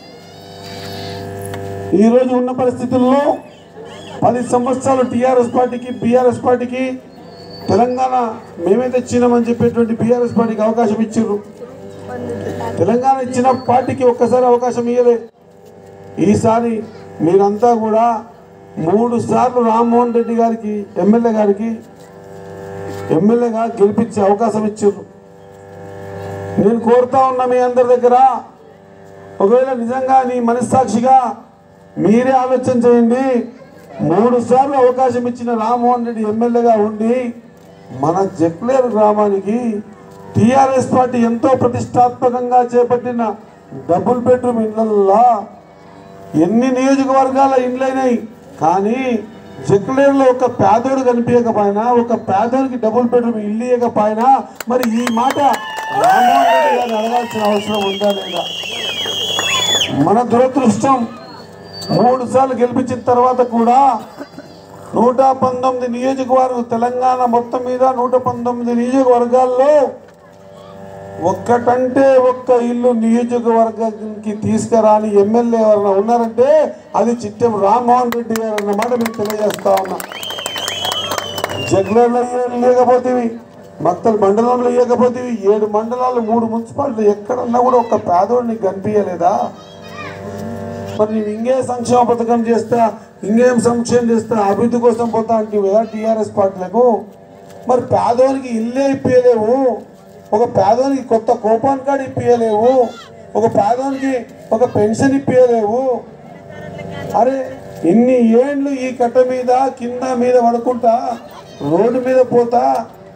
ఈ రోజు ఉన్న పరిస్థితుల్లో పది సంవత్సరాలు టీఆర్ఎస్ పార్టీకి బీఆర్ఎస్ పార్టీకి తెలంగాణ మేమే తెచ్చినామని చెప్పేటువంటి బీఆర్ఎస్ పార్టీకి అవకాశం ఇచ్చారు తెలంగాణ ఇచ్చిన పార్టీకి ఒక్కసారి అవకాశం ఇవ్వలే ఈసారి మీరంతా కూడా మూడు సార్లు రామ్మోహన్ రెడ్డి గారికి ఎమ్మెల్యే గారికి ఎమ్మెల్యేగా గెలిపించే అవకాశం ఇచ్చారు నేను కోరుతా ఉన్నా మీ అందరి దగ్గర ఒకవేళ నిజంగా నీ మనస్సాక్షిగా మీరే ఆలోచన చేయండి మూడు సార్లు అవకాశం ఇచ్చిన రామ్మోహన్ రెడ్డి ఎమ్మెల్యేగా ఉండి మన జక్లేరు గ్రామానికి టిఆర్ఎస్ పార్టీ ఎంతో ప్రతిష్టాత్మకంగా చేపట్టిన డబుల్ బెడ్రూమ్ ఇళ్లల్లో ఎన్ని నియోజకవర్గాల ఇండ్లైనాయి కానీ జక్లేరులో ఒక పేదోడు కనిపించకపోయినా ఒక పేదోడికి డబుల్ బెడ్రూమ్ ఇల్లు ఇవ్వకపోయినా మరి ఈ మాట రామ్మోహన్ రెడ్డి గారిని అడగాల్సిన అవసరం ఉందా లేదా మన దురదృష్టం మూడు సార్లు గెలిపించిన తర్వాత కూడా నూట పంతొమ్మిది నియోజకవర్గం తెలంగాణ మొత్తం మీద నూట పంతొమ్మిది నియోజకవర్గాల్లో ఒక్కటంటే ఒక్క ఇల్లు నియోజకవర్గానికి తీసుకురాని ఎమ్మెల్యే ఎవరైనా ఉన్నారంటే అది చిట్టెం రామ్మోహన్ రెడ్డి గారు అన్నమాట మీకు తెలియజేస్తా ఉన్నా జగ్లర్లో లేకపోతేవి మక్తల్ మండలంలో ఇవ్వకపోతేవి ఏడు మండలాలు మూడు మున్సిపాలిటీ ఎక్కడన్నా కూడా ఒక పేదోడిని కనిపించలేదా మరి నువ్వు ఇంకే సంక్షేమ పథకం చేస్తా ఇంకేం సంక్షేమం చేస్తా అభివృద్ధి కోసం పోతా అంటే కదా టీఆర్ఎస్ పార్టీలకు మరి పేదోనికి ఇల్లే ఇప్పించలేవు ఒక పేదోనికి కొత్త కోపాన్ కార్డు ఇప్పించలేవు ఒక పేదోనికి ఒక పెన్షన్ ఇప్పించలేవు అరే ఇన్ని ఏండ్లు ఈ కట్ట మీద కింద మీద పడుకుంటా రోడ్డు మీద పోతా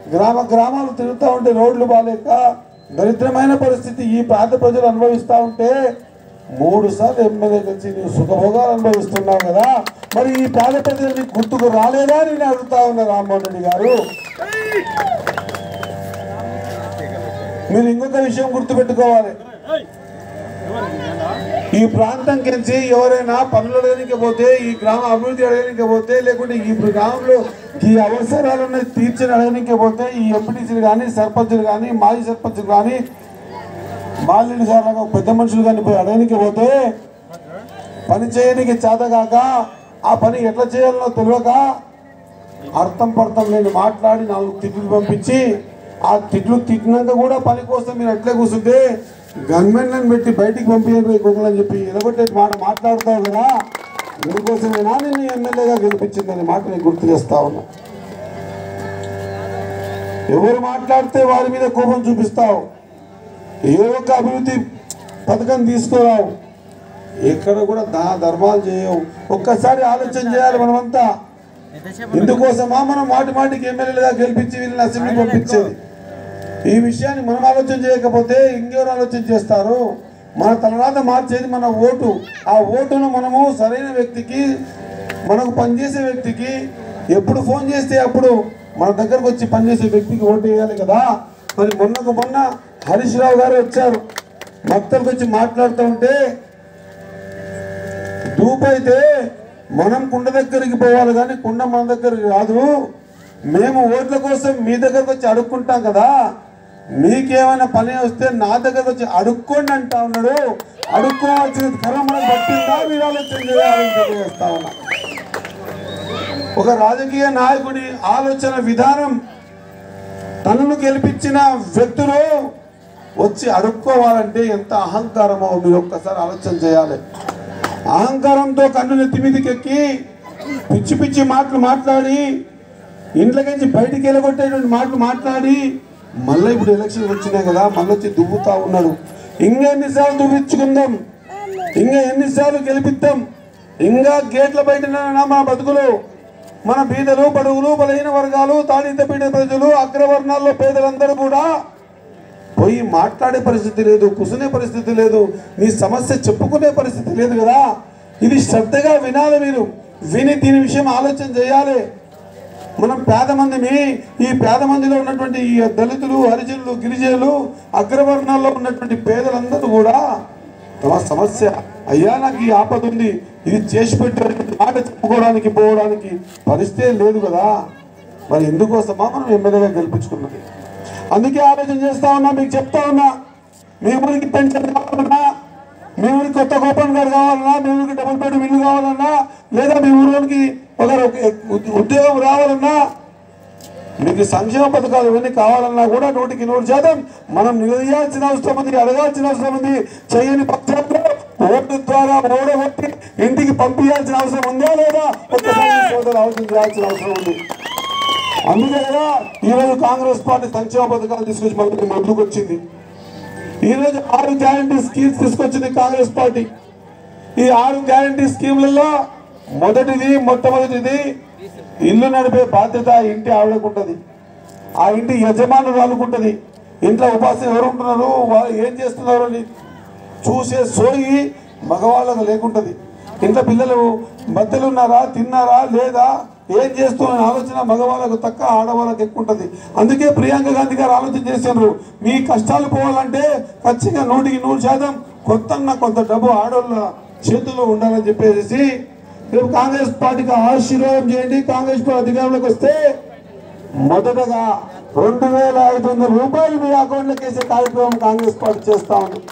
గ్రామ గ్రామాలు తిరుగుతూ ఉంటే రోడ్లు బాగాలేక దరిద్రమైన పరిస్థితి ఈ ప్రాంత ప్రజలు అనుభవిస్తూ ఉంటే మూడు సార్లు ఎమ్మెల్యే వచ్చి నువ్వు సుఖభోగాలు అనుభవిస్తున్నావు కదా మరి ఈ పేద ప్రజలు నీకు గుర్తుకు రాలేదా అని నేను అడుగుతా ఉన్నా రామ్మోహన్ రెడ్డి గారు మీరు ఇంకొక విషయం గుర్తుపెట్టుకోవాలి ఈ ప్రాంతం కించి ఎవరైనా పనులు అడగడానికి పోతే ఈ గ్రామ అభివృద్ధి అడగడానికి పోతే లేకుంటే ఈ గ్రామంలో ఈ అవసరాలను తీర్చని అడగడానికి పోతే ఈ ఎంపీటీసీలు కానీ సర్పంచులు కానీ మాజీ సర్పంచులు కానీ మాలిని సార్లు పెద్ద మనుషులు కానీ పోయి అడగడానికి పోతే పని చేయడానికి చేతగాక ఆ పని ఎట్లా చేయాలనో తెలియక అర్థం పర్థం లేని మాట్లాడి నాలుగు తిట్లు పంపించి ఆ తిట్లు తిట్టినాక కూడా పని కోసం మీరు ఎట్లా కూర్చుంటే గవర్నమెంట్లను పెట్టి బయటికి పంపించండి కుక్కలని చెప్పి ఎలగొట్టే మాట మాట్లాడతావు కదా దీనికోసమేనా నేను ఎమ్మెల్యేగా గెలిపించిందని మాట నేను గుర్తు చేస్తా ఉన్నా ఎవరు మాట్లాడితే వారి మీద కోపం చూపిస్తావు ఏ ఒక్క అభివృద్ధి పథకం తీసుకురావు ఎక్కడ కూడా దా ధర్మాలు చేయవు ఒక్కసారి ఆలోచన చేయాలి మనమంతా ఇందుకోసమా మనం మాటి మాటికి ఎమ్మెల్యేలుగా గెలిపించి వీళ్ళని అసెంబ్లీ పంపించేది ఈ విషయాన్ని మనం ఆలోచన చేయకపోతే ఇంకెవరు ఆలోచన చేస్తారు మన తలరాత మార్చేది మన ఓటు ఆ ఓటును మనము సరైన వ్యక్తికి మనకు పనిచేసే వ్యక్తికి ఎప్పుడు ఫోన్ చేస్తే అప్పుడు మన దగ్గరకు వచ్చి పనిచేసే వ్యక్తికి ఓటు వేయాలి కదా మరి మొన్నకు మొన్న హరీష్ రావు గారు వచ్చారు భక్తులకు వచ్చి మాట్లాడుతూ ఉంటే ధూపు అయితే మనం కుండ దగ్గరికి పోవాలి కానీ కుండ మన దగ్గరికి రాదు మేము ఓట్ల కోసం మీ దగ్గరకు వచ్చి అడుక్కుంటాం కదా మీకేమైనా పని వస్తే నా దగ్గరకు వచ్చి అడుక్కోండి అంటా ఉన్నాడు అడుక్కోవాల్సిన కర్మ మనకు పట్టిందా మీరు ఆలోచన చేయాలని తెలియజేస్తా ఉన్నా ఒక రాజకీయ నాయకుడి ఆలోచన విధానం తనను గెలిపించిన వ్యక్తులు వచ్చి అడుక్కోవాలంటే ఎంత అహంకారమో మీరు ఒక్కసారి ఆలోచన చేయాలి అహంకారంతో కన్ను నెత్తి మీదకి ఎక్కి పిచ్చి పిచ్చి మాటలు మాట్లాడి ఇంట్లోకించి బయటికి వెళ్ళగొట్టేటువంటి మాటలు మాట్లాడి మళ్ళీ ఇప్పుడు ఎలక్షన్ వచ్చినాయి కదా మళ్ళీ వచ్చి దువ్వుతా ఉన్నాడు ఇంకా ఎన్నిసార్లు దువ్వించుకుందాం ఇంకా ఎన్నిసార్లు గెలిపిద్దాం ఇంకా గేట్ల బయట మన బతుకులు మన బీదలు బడుగులు బలహీన వర్గాలు తాడిత పీడిత ప్రజలు అగ్రవర్ణాల్లో పేదలందరూ కూడా పోయి మాట్లాడే పరిస్థితి లేదు కుసునే పరిస్థితి లేదు మీ సమస్య చెప్పుకునే పరిస్థితి లేదు కదా ఇది శ్రద్ధగా వినాలి మీరు విని దీని విషయం ఆలోచన చేయాలి మనం పేద మందిని ఈ పేద మందిలో ఉన్నటువంటి ఈ దళితులు హరిజనులు గిరిజనులు అగ్రవర్ణాల్లో ఉన్నటువంటి పేదలందరూ కూడా తమ సమస్య అయ్యా నాకు ఈ ఆపద ఉంది ఇది చేసి పెట్టేటువంటి మాట చెప్పుకోవడానికి పోవడానికి పరిస్థితి లేదు కదా మరి ఎందుకోసమా మనం ఎమ్మెల్యేగా గెలిపించుకున్నది అందుకే ఆలోచన చేస్తా ఉన్నా మీకు చెప్తా ఉన్నా మీ ఊరికి పెన్షన్ కావాలన్నా మీ ఊరికి కొత్త కూపన్ కార్డు కావాలన్నా మీ ఊరికి డబుల్ బెడ్ ఇల్లు కావాలన్నా లేదా మీ ఊరికి ఒక ఉద్- ఉద్యోగం రావాలన్నా మీకు సంక్షేమ పథకాలు ఇవన్నీ కావాలన్నా కూడా నూటికి నూరు శాతం మనం నిలదీయాల్సిన అవసరం ఉంది అడగాల్సిన అవసరం ఉంది చేయని పక్షంలో ఓటు ద్వారా ఓడగొట్టి ఇంటికి పంపించాల్సిన అవసరం ఉందా లేదా ఒక్కసారి ఈ సోదరులు ఆలోచన చేయాల్సిన అవసరం ఉంది అందుకే కదా ఈరోజు కాంగ్రెస్ పార్టీ సంక్షేమ పథకాలు తీసుకొచ్చి మనకి ముందుకు వచ్చింది ఈరోజు ఆరు గ్యారంటీ స్కీమ్స్ తీసుకొచ్చింది కాంగ్రెస్ పార్టీ ఈ ఆరు గ్యారంటీ స్కీమ్లలో మొదటిది మొట్టమొదటిది ఇల్లు నడిపే బాధ్యత ఆ ఇంటి ఆవిడకు ఉంటుంది ఆ ఇంటి యజమానురాలకు ఉంటుంది ఇంట్లో ఉపాసం ఎవరు ఉంటున్నారు వాళ్ళు ఏం చేస్తున్నారు అని చూసే సోయి మగవాళ్ళకు లేకుంటుంది ఇంట్లో పిల్లలు మధ్యలో ఉన్నారా తిన్నారా లేదా ఏం చేస్తున్న ఆలోచన మగవాళ్ళకు తక్కువ ఆడవాళ్ళకి ఎక్కువ ఉంటుంది అందుకే ప్రియాంక గాంధీ గారు ఆలోచన చేశారు మీ కష్టాలు పోవాలంటే ఖచ్చితంగా నూటికి నూరు శాతం కొంత కొంత డబ్బు ఆడవాళ్ళ చేతుల్లో ఉండాలని చెప్పేసి రేపు కాంగ్రెస్ పార్టీకి ఆశీర్వాదం చేయండి కాంగ్రెస్ పార్టీ అధికారంలోకి వస్తే మొదటగా రెండు వేల ఐదు వందల రూపాయలు మీ అకౌంట్లోకి వేసే కార్యక్రమం కాంగ్రెస్ పార్టీ చేస్తా ఉంది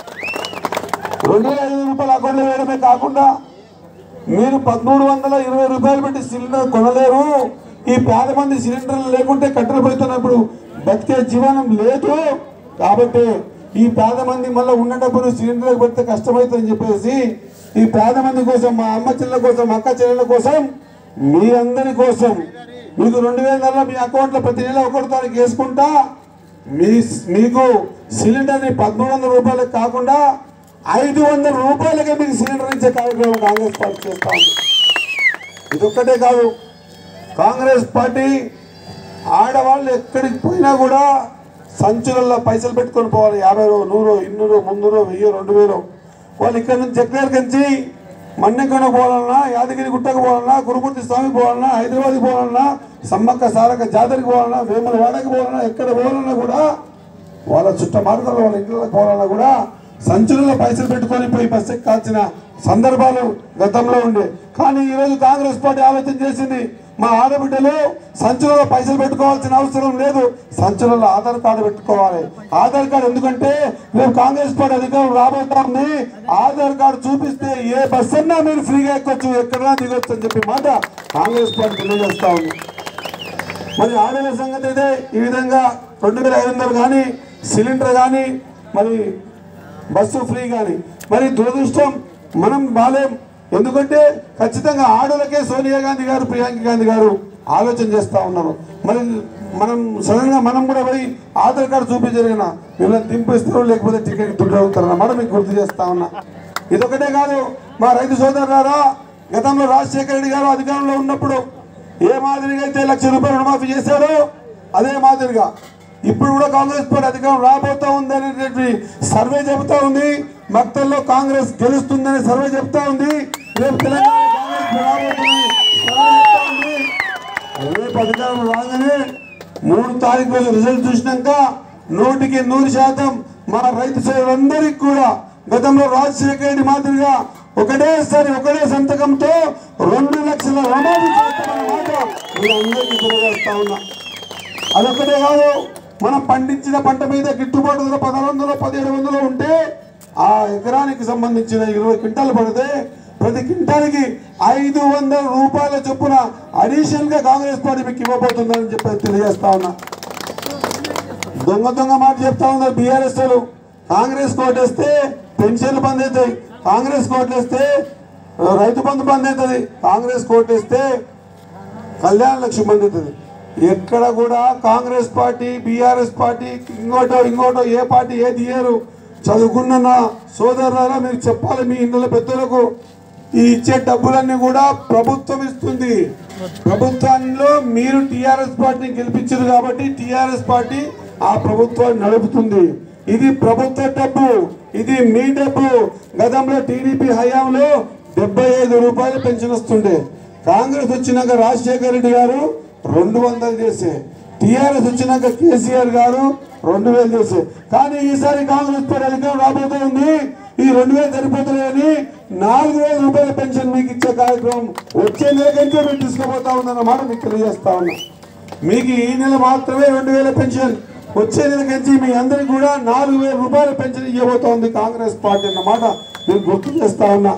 రెండు వేల ఐదు వందల రూపాయలు అకౌంట్లో వేయడమే కాకుండా మీరు పదమూడు వందల ఇరవై రూపాయలు పెట్టి సిలిండర్ కొనలేరు ఈ పేద మంది సిలిండర్లు లేకుంటే కట్టెలు పెడుతున్నప్పుడు బతికే జీవనం లేదు కాబట్టి ఈ పేద మంది మళ్ళీ ఉన్న డబ్బులు సిలిండర్లకు పెడితే కష్టమవుతుందని చెప్పేసి ఈ పేద మంది కోసం మా అమ్మ చెల్లెల కోసం అక్క చెల్లెల కోసం మీ అందరి కోసం మీకు రెండు వేల నెలల మీ అకౌంట్లో ప్రతి నెల ఒకటి తారీఖు వేసుకుంటా మీ మీకు సిలిండర్ని పదమూడు వందల రూపాయలకు కాకుండా ఐదు వందల రూపాయలకే మీకు సిలిండర్ ఇచ్చే కార్యక్రమం కాంగ్రెస్ పార్టీ చేస్తా ఉంది ఇదొక్కటే కాదు కాంగ్రెస్ పార్టీ ఆడవాళ్ళు ఎక్కడికి పోయినా కూడా సంచులలో పైసలు పెట్టుకొని పోవాలి యాభై రూ నూరు ఇన్నూరు మున్నూరు వెయ్యి రెండు వేలు వాళ్ళు ఇక్కడ నుంచి జగ్గర్ కంచి మన్నెకొండ పోవాలన్నా యాదగిరి గుట్టకు పోవాలన్నా గురుమూర్తి స్వామికి పోవాలన్నా హైదరాబాద్కి పోవాలన్నా సమ్మక్క సారక్క జాతరకి పోవాలన్నా వేముల వాడకి పోవాలన్నా ఎక్కడ పోవాలన్నా కూడా వాళ్ళ చుట్ట మార్గంలో వాళ్ళ ఇంట్లో పోవాలన్నా కూడా సంచులలో పైసలు పెట్టుకొని పోయి బస్సు ఎక్కాల్సిన సందర్భాలు గతంలో ఉండే కానీ ఈరోజు కాంగ్రెస్ పార్టీ ఆలోచన చేసింది మా ఆడబిడ్డలు సంచులలో పైసలు పెట్టుకోవాల్సిన అవసరం లేదు సంచులలో ఆధార్ కార్డు పెట్టుకోవాలి ఆధార్ కార్డు ఎందుకంటే రేపు కాంగ్రెస్ పార్టీ అధికారం రాబోతా ఉంది ఆధార్ కార్డు చూపిస్తే ఏ బస్ అన్నా మీరు ఫ్రీగా ఎక్కొచ్చు ఎక్కడన్నా దిగొచ్చు అని చెప్పి మాట కాంగ్రెస్ పార్టీ తెలియజేస్తా ఉంది మరి ఆడల సంగతి అయితే ఈ విధంగా రెండు వేల ఐదు వందలు కానీ సిలిండర్ కానీ మరి బస్సు ఫ్రీ కానీ మరి దురదృష్టం మనం బాలేం ఎందుకంటే ఖచ్చితంగా ఆడలకే సోనియా గాంధీ గారు ప్రియాంక గాంధీ గారు ఆలోచన చేస్తూ ఉన్నారు మరి మనం సడన్గా మనం కూడా పోయి ఆధార్ కార్డు చూపించగలిగిన వీళ్ళని దింపిస్తారు లేకపోతే టికెట్ దుడ్డవుతారు అన్నమాట మీకు గుర్తు చేస్తా ఉన్నా ఇదొకటే కాదు మా రైతు సోదరులారా గతంలో రాజశేఖర రెడ్డి గారు అధికారంలో ఉన్నప్పుడు ఏ మాదిరిగా అయితే లక్ష రూపాయలు రుణమాఫీ చేశారో అదే మాదిరిగా ఇప్పుడు కూడా కాంగ్రెస్ పార్టీ అధికారం రాబోతా ఉంది అనేటువంటి సర్వే చెబుతా ఉంది మక్తల్లో కాంగ్రెస్ గెలుస్తుందనే సర్వే చెప్తా ఉంది రేపు తెలంగాణ కాంగ్రెస్ రాబోతుందని సర్వే చెప్తా ఉంది. రేపు అధికారం రాగానే మూడు తారీఖు రోజు రిజల్ట్ చూసినాక నూటికి నూరు శాతం మా రైతు సోదరులందరికీ కూడా గతంలో రాజశేఖర రెడ్డి మాదిరిగా ఒకటేసారి ఒకటే సంతకంతో రెండు లక్షల రుణాలు చేస్తామన్న మాట మీ అందరికీ తెలియజేస్తా ఉన్నా అదొక్కటే కాదు మనం పండించిన పంట మీద గిట్టుబాటు ధర పదహారు వందలు పదిహేడు వందలు ఉంటే ఆ ఎకరానికి సంబంధించిన ఇరవై క్వింటాలు పడితే ప్రతి క్వింటాల్కి ఐదు వందల రూపాయల చొప్పున అడిషనల్ గా కాంగ్రెస్ పార్టీ మీకు ఇవ్వబోతుందని చెప్పి తెలియజేస్తా ఉన్నా దొంగ దొంగ మాట చెప్తా ఉన్నారు బీఆర్ఎస్ వాళ్ళు కాంగ్రెస్ కోటేస్తే పెన్షన్లు బంద్ అవుతాయి కాంగ్రెస్ కోటేస్తే రైతు బంధు బంద్ అవుతుంది కాంగ్రెస్ కోటేస్తే కళ్యాణ లక్ష్మి బంద్ అవుతుంది ఎక్కడ కూడా కాంగ్రెస్ పార్టీ బీఆర్ఎస్ పార్టీ ఇంకోటో ఇంకోటో ఏ పార్టీ ఏది ఇయ్యరు చదువుకున్న నా సోదరులారా మీరు చెప్పాలి మీ ఇండ్ల పెద్దలకు ఈ ఇచ్చే డబ్బులన్నీ కూడా ప్రభుత్వం ఇస్తుంది ప్రభుత్వంలో మీరు టిఆర్ఎస్ పార్టీని గెలిపించారు కాబట్టి టిఆర్ఎస్ పార్టీ ఆ ప్రభుత్వాన్ని నడుపుతుంది ఇది ప్రభుత్వ డబ్బు ఇది మీ డబ్బు గతంలో టీడీపీ హయాంలో డెబ్బై ఐదు రూపాయలు పెన్షన్ వస్తుండే కాంగ్రెస్ వచ్చినాక రాజశేఖర రెడ్డి గారు రెండు వందలు చేసే టిఆర్ఎస్ వచ్చినాక కేసీఆర్ గారు రెండు వేలు చేసే కానీ ఈసారి కాంగ్రెస్ పార్టీ అధికారం రాబోతోంది ఈ రెండు వేలు సరిపోతున్నాయని నాలుగు వేల రూపాయల పెన్షన్ మీకు ఇచ్చే కార్యక్రమం వచ్చే నెలకైతే మీరు తీసుకుపోతా ఉందన్నమాట మీకు తెలియజేస్తా ఉన్నా మీకు ఈ నెల మాత్రమే రెండు వేల పెన్షన్ వచ్చే నెలకించి మీ అందరికి కూడా నాలుగు వేల రూపాయల పెన్షన్ ఇవ్వబోతోంది కాంగ్రెస్ పార్టీ అన్నమాట నేను గుర్తు చేస్తా ఉన్నా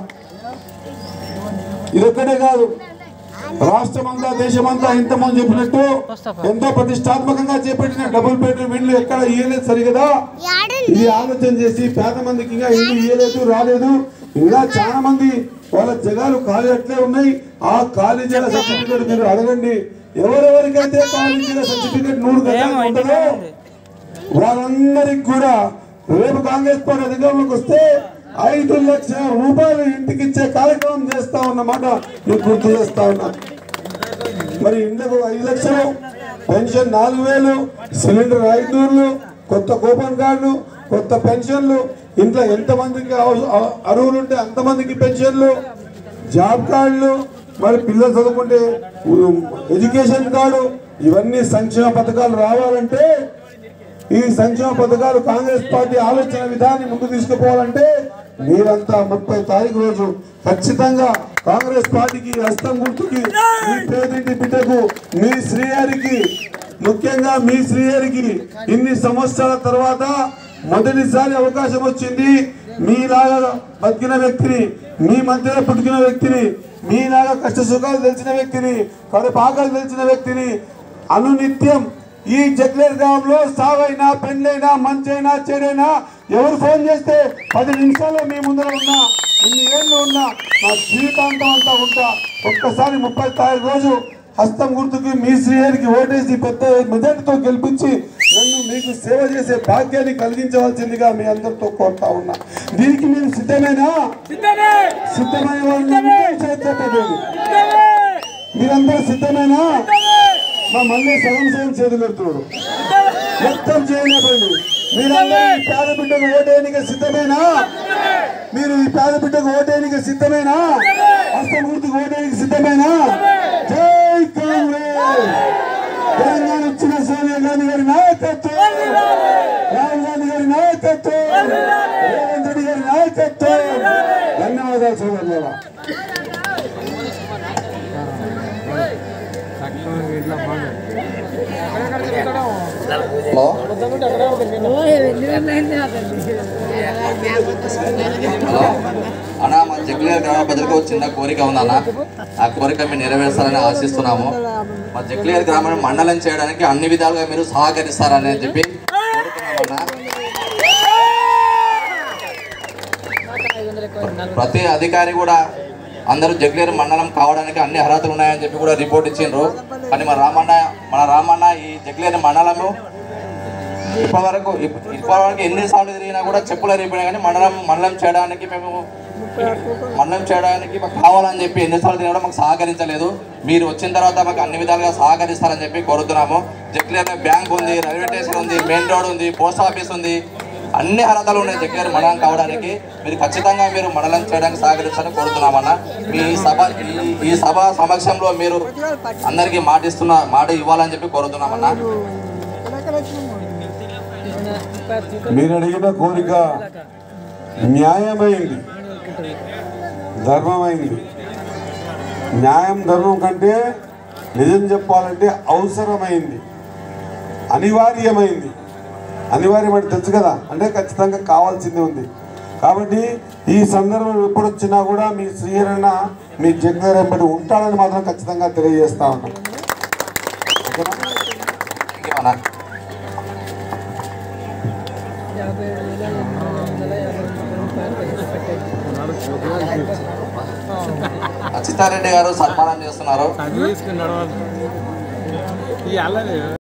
ఇదొక్కటే కాదు రాష్ట్రమంతా దేశమంతా ఇంతమంది చెప్పినట్టు ఎంతో ప్రతిష్టాత్మకంగా చేపట్టిన డబుల్ బెడ్రూమ్ ఇల్లు ఎక్కడ ఇయ్యలేదు సరిగదా ఇది ఆలోచన చేసి పేద మందికి ఇంకా ఇల్లు ఇయ్యలేదు రాలేదు ఇంకా చాలా మంది వాళ్ళ జగాలు ఖాళీ అట్లే ఉన్నాయి ఆ ఖాళీ జగ సర్టిఫికేట్ మీరు అడగండి ఎవరెవరికైతే ఖాళీ జగ సర్టిఫికేట్ నూరు గజాలు ఉంటుందో వాళ్ళందరికి కూడా రేపు కాంగ్రెస్ పార్టీ అధికారంలోకి వస్తే ఐదు లక్షల రూపాయలు ఇంటికి ఇచ్చే కార్యక్రమం చేస్తా ఉన్నమాట మీకు గుర్తు చేస్తా ఉన్నా మరి ఇండ్లకు ఐదు లక్షలు పెన్షన్ నాలుగు వేలు సిలిండర్ ఐదు నూరులు కొత్త కూపన్ కార్డులు కొత్త పెన్షన్లు ఇంట్లో ఎంతమందికి అవ- అవ- అర్హులు ఉంటే అంతమందికి పెన్షన్లు జాబ్ కార్డులు మరి పిల్లలు చదువుకుంటే ఉ- ఎడ్యుకేషన్ కార్డు ఇవన్నీ సంక్షేమ పథకాలు రావాలంటే ఈ సంక్షేమ పథకాలు కాంగ్రెస్ పార్టీ ఆలోచన విధాన్ని ముందు తీసుకుపోవాలంటే మీరంతా ముప్పై తారీఖు రోజు ఖచ్చితంగా కాంగ్రెస్ పార్టీకి హస్తం గుర్తుకి మీ పేదింటి బిడ్డకు మీ శ్రీహరికి ముఖ్యంగా మీ శ్రీహరికి ఇన్ని సంవత్సరాల తర్వాత మొదటిసారి అవకాశం వచ్చింది మీలాగా బతికిన వ్యక్తిని మీ మధ్యలో పుట్టుకున్న వ్యక్తిని మీలాగా కష్ట సుఖాలు తెలిసిన వ్యక్తిని కడుపాకలు తెలిసిన వ్యక్తిని అనునిత్యం ఈ జగ్లేర్ గ్రామంలో సావైనా పెళ్ళైనా మంచైనా చెడైనా ఎవరు ఫోన్ చేస్తే పది నిమిషాల్లో మీ ముందర ఉన్నా ఇన్ని ఏళ్ళు ఉన్నా నా జీవితాంతం అంతా ఉంటా ఒక్కసారి ముప్పై తారీఖు రోజు హస్తం గుర్తుకి మీ శ్రీహరికి ఓటేసి పెద్ద మెజార్టీతో గెలిపించి నన్ను మీకు సేవ చేసే భాగ్యాన్ని కలిగించవలసిందిగా మీ అందరితో కోరుతా ఉన్నా దీనికి మీరు సిద్ధమేనా సిద్ధమైన వాళ్ళు ఉంటే చేతి ఎత్తకండి. మీరందరూ సిద్ధమేనా మా మళ్ళీ సగం సగం చేతులు ఎడుతున్నాడు మొత్తం చేయలేదండి మీరందరూ ఈ పేద బిడ్డకు ఓటేయడానికి సిద్ధమేనా మీరు ఈ పేద బిడ్డకు ఓటేయడానికి సిద్ధమేనా హస్తం గుర్తుకు ఓటేయడానికి సిద్ధమేనా జై కాంగ్రెస్ తెలంగాణ ఇచ్చిన సోనియా గాంధీ గారి నాయకత్వం రాహుల్ గాంధీ గారి నాయకత్వం రేవంత్ రెడ్డి గారి నాయకత్వం ధన్యవాదాలు సోదరులారా హలో అన్న మా జగ్లేర్ గ్రామ ప్రజలకు ఒక చిన్న కోరిక ఉందన్న ఆ కోరిక మీరు నెరవేర్చాలని ఆశిస్తున్నాము మా జగ్లేర్ గ్రామాన్ని మండలం చేయడానికి అన్ని విధాలుగా మీరు సహకరిస్తారని చెప్పి కోరుతున్నామన్నా. ప్రతి అధికారి కూడా అందరూ జగ్లేరు మండలం కావడానికి అన్ని అర్హతలు ఉన్నాయని చెప్పి కూడా రిపోర్ట్ ఇచ్చిండ్రు కానీ మన రామన్న మన రామన్న ఈ జగ్లేరు మండలము ఇప్పటివరకు ఇప్ప- ఇప్పటివరకు ఎన్నిసార్లు తిరిగినా కూడా చెప్పులు అరిగిపోయినా కానీ మండలం మండలం చేయడానికి మేము మండలం చేయడానికి మాకు కావాలని చెప్పి ఎన్నిసార్లు తిరిగినా కూడా మాకు సహకరించలేదు మీరు వచ్చిన తర్వాత మాకు అన్ని విధాలుగా సహకరిస్తారని చెప్పి కోరుతున్నాము జగ్లేర్లో బ్యాంక్ ఉంది రైల్వే స్టేషన్ ఉంది మెయిన్ రోడ్ ఉంది పోస్ట్ ఆఫీస్ ఉంది అన్ని అర్హతలు ఉన్నాయి జగ్లేర్ మండలం కావడానికి మీరు ఖచ్చితంగా మీరు మండలం చేయడానికి సహకరిస్తారని కోరుతున్నామన్న మీ సభ ఈ- ఈ సభ సమక్షంలో మీరు అందరికీ మాట ఇస్తున్న మాట ఇవ్వాలని చెప్పి కోరుతున్నామన్నా మీరు అడిగిన కోరిక న్యాయమైంది ధర్మమైంది న్యాయం ధర్మం కంటే నిజం చెప్పాలంటే అవసరమైంది అనివార్యమైంది అనివార్యమైంది తెలుసు కదా అంటే ఖచ్చితంగా కావాల్సింది ఉంది కాబట్టి ఈ సందర్భం ఎప్పుడు వచ్చినా కూడా మీ శ్రీహరణ మీ జగ్గారు ఎంబడి ఉంటాడని మాత్రం ఖచ్చితంగా తెలియజేస్తా ఉన్నాం అన్నా అచ్యుతారెడ్డి గారు సన్మానం చేస్తున్నారు